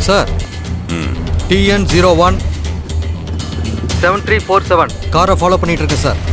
Sir hmm TN zero one seven three four seven காரை follow பண்ணிட்டு இருக்கேன் sir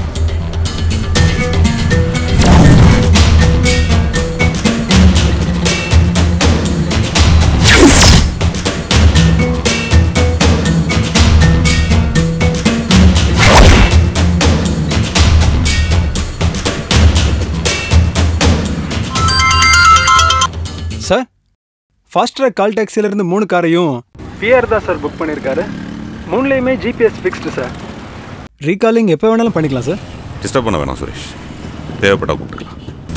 sir fast track call டாக்ஸிலேருந்து மூணு காரையும் பிஆர் தான் சார் புக் பண்ணியிருக்காரு மூணுலேயுமே ஜிபிஎஸ் ஃபிக்ஸ்டு சார் ரீகாலிங் எப்போ வேணாலும் பண்ணிக்கலாம் சார் டிஸ்டர்ப் பண்ண வேணாம் சுரேஷ் தேவைப்பட்டா கூப்பிட்டுக்கலாம்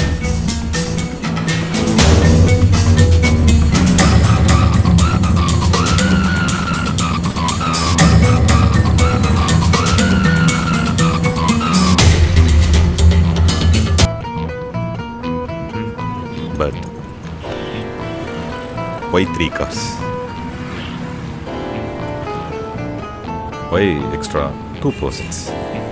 But why three cars? Why extra two persons?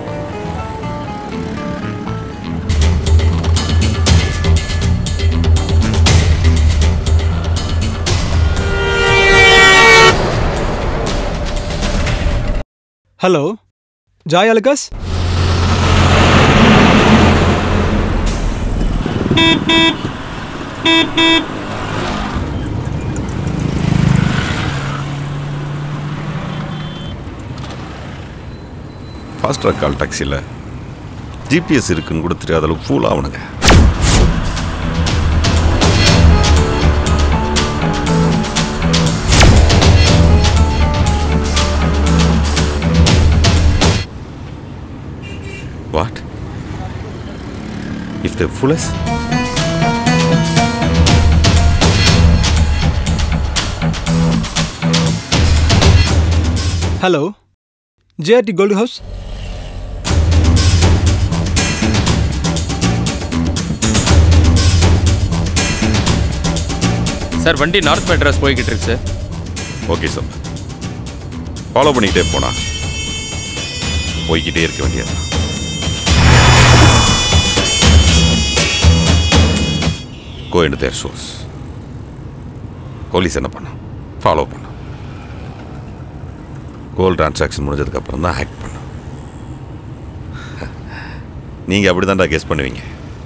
Hello Joy Alukkas fast track call டாக்ஸியில் ஜிபிஎஸ் இருக்குன்னு கூட தெரியாத அளவுக்கு ஃபூல் ஆகணுங்க வாட் இஃப் த ஃபுல்லஸ் hello JRD gold house sir வண்டி நார்த் மெட்ராஸ் போய்கிட்டு இருக்கு சார் ஓகே சார் ஃபாலோ பண்ணிக்கிட்டே போனா போய்கிட்டே இருக்க வேண்டியது கோ இன் தேர் சோர்ஸ் போலீஸ் என்ன பண்ணோம் ஃபாலோ பண்ணோம் கோல் டிரான்சாக்ஷன் முடிஞ்சதுக்கப்புறம் தான் ஹேக் பண்ணோம் நீங்கள் அப்படி தான்டா கெஸ் பண்ணுவீங்க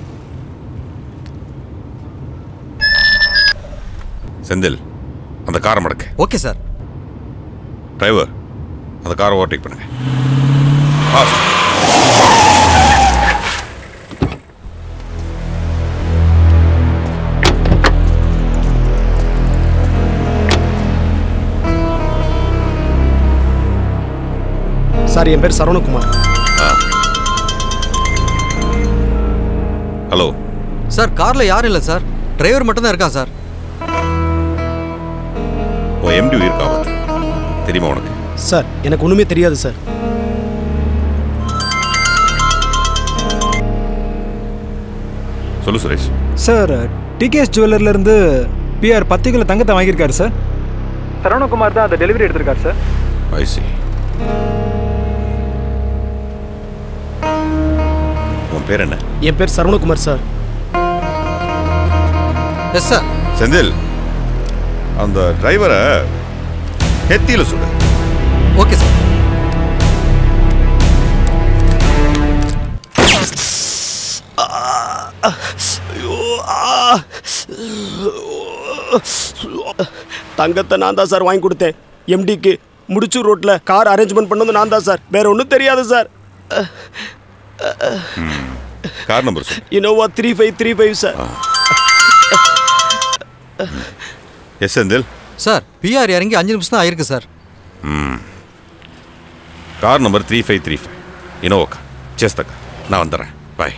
செந்தில் அந்த காரை மடக்கு ஓகே சார் டிரைவர் அந்த காரை ஓவர்டேக் பண்ணுங்க ஃபாஸ்ட் சார் என் பேர் சரவணகுமார் ஹலோ சார் காரில் யாரும் இல்லை சார் டிரைவர் மட்டும்தான் இருக்கான் சார் உன் எம்டி உயிர் காப்பாத்து தெரியுமா உனக்கு சார் எனக்கு ஒன்றுமே தெரியாது சார் சொல்லு சுரேஷ் சார் டிகேஎஸ் ஜுவல்லர்லேருந்து பிஆர் பத்து கிலோ தங்கத்தை வாங்கியிருக்காரு சார் சரவணகுமார் தான் அந்த டெலிவரி எடுத்திருக்காரு சார் ஐசி உன் பேர் என்ன என் பேர் Saravanakumar sir yes sir Senthil அந்த டிரைவரை ஹெத்தியில் சுடு ஓகே சார் தங்கத்தை நான் தான் சார் வாங்கி கொடுத்தேன் எம்டிக்கு முடிச்சூர் ரோட்டில் கார் அரேஞ்ச்மெண்ட் பண்ணது நான் தான் சார் வேற ஒன்றும் தெரியாது சார் கார் நம்பர் சொல்லு Innova three five three five sir yes Senthil sir PR இறங்கி அஞ்சு நிமிஷம் தான் ஆயிருக்கு sir car number three five three five இனோவாக்கா చేస్తాక நான் வந்துடுறேன் பாய்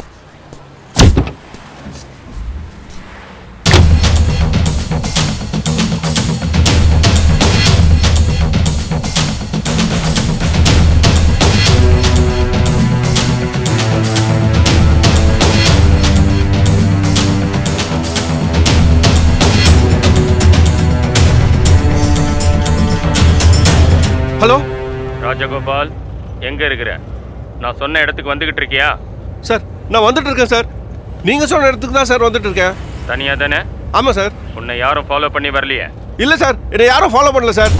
ஹலோ ராஜகோபால் எங்க இருக்கிற நான் சொன்ன இடத்துக்கு வந்துகிட்டு இருக்கியா சார் நான் வந்துட்டு இருக்கேன் சார் நீங்க சொன்ன இடத்துக்கு தான் சார் வந்துட்டு இருக்கேன் தனியா தானே ஆமா சார் உன்னை யாரும் ஃபாலோ பண்ணி வரலையே இல்ல சார் என்னை யாரும் ஃபாலோ பண்ணல சார்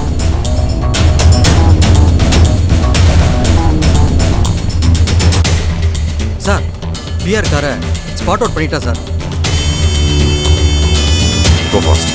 சார் பிஆர் காரை ஸ்பாட் அவுட் பண்ணிட்டா sir go fast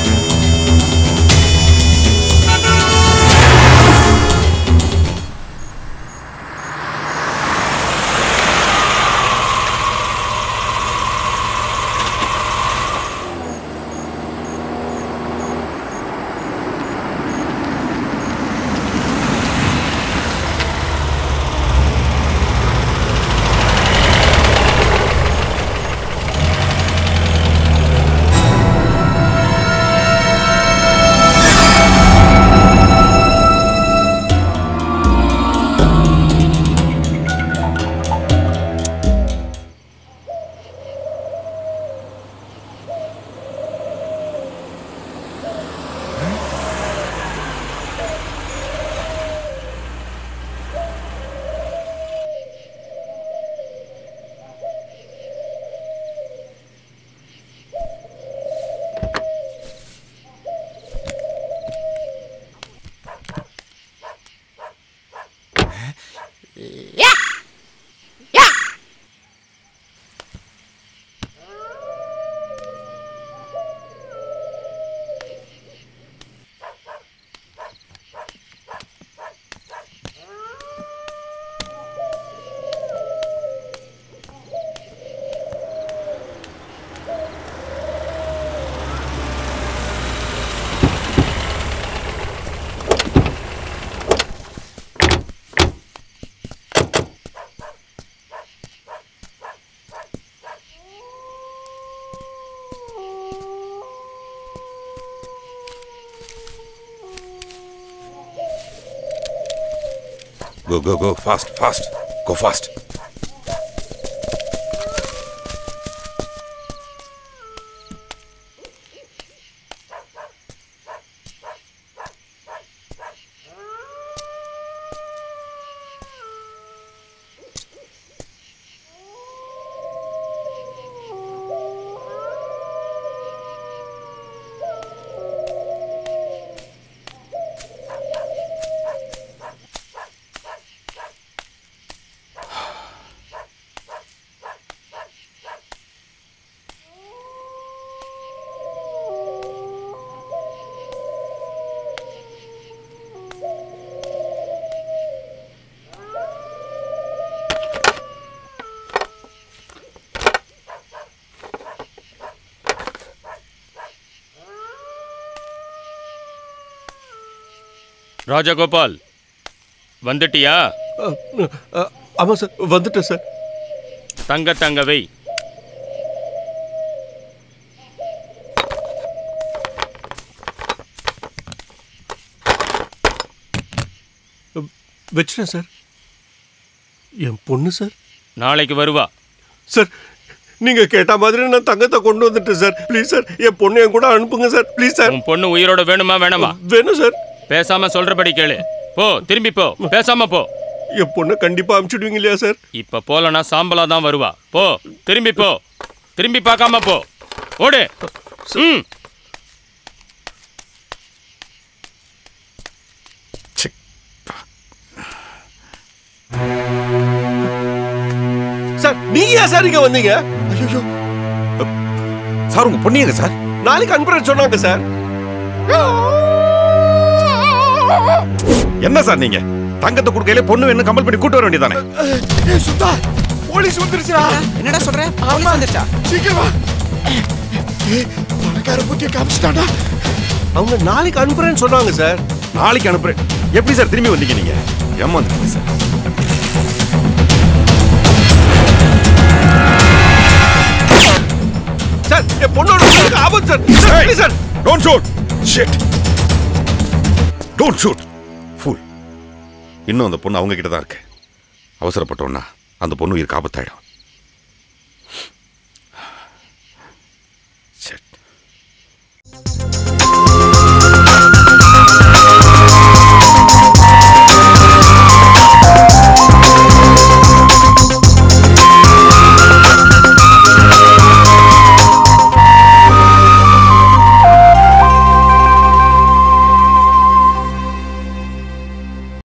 Go, go, go. Fast, fast. Go fast. Rajagopal வந்துட்டியா அ, அ, ஆமா சார் வந்துட்டேன் சார் தங்க தங்க வை வச்சிட்டேன் சார் என் பொண்ணு சார் நாளைக்கு வருவா சார் நீங்க கேட்ட மாதிரி நான் தங்கத்தை கொண்டு வந்துட்டேன் சார் ப்ளீஸ் சார் என் பொண்ணு என் கூட அனுப்புங்க சார் ப்ளீஸ் சார் உன் பொண்ணு உயிரோட வேணுமா வேணாமா வேணும் சார் பேசாம சொல்றபடி கேளு போ திரும்பி போ பேசாம போ என் பொண்ணை கண்டிப்பா அனுப்பிச்சுடுவீங்க இல்லையா சார் இப்ப போலனா சாம்பலா தான் வருவா போ திரும்பி போ திரும்பி பார்க்காம போ ஓடு ம் ச்சே. சார் நீங்க ஏன் சார் இங்க வந்தீங்க ஐயோ சார் உங்க பொண்ணு எங்க சார் நாளைக்கு அனுப்புறேன்னு சொன்னாங்க சார் என்ன சார் நீங்க தங்கத்தை கொடுக்கையில பொண்ணு வேணும் கம்பல் பண்ணி கூட்டு வர வேண்டியதானே சுத்தா போலீஸ் வந்துருச்சுடா என்னடா சொல்ற போலீஸ் வந்துருச்சா சீக்கிரமா ஏய், பணக்கார புத்திய காமிச்சிட்டாடா அவங்க நாளைக்கு அனுப்புறேன்னு சொன்னாங்க சார் நாளைக்கு அனுப்புறேன் எப்படி சார் திரும்பி வந்தீங்க நீங்க ஏமாந்துட்டீங்க சார் சார் என் பொண்ணோட உயிருக்கு ஆபத்து sir sir please sir don't shoot shit don't shoot ஃபுல் இன்னும் அந்த பொண்ணு அவங்க கிட்ட தான் இருக்கு அவசரப்பட்டோன்னா அந்த பொண்ணு உயிருக்கு ஆபத்தாயிடும் ஷிட்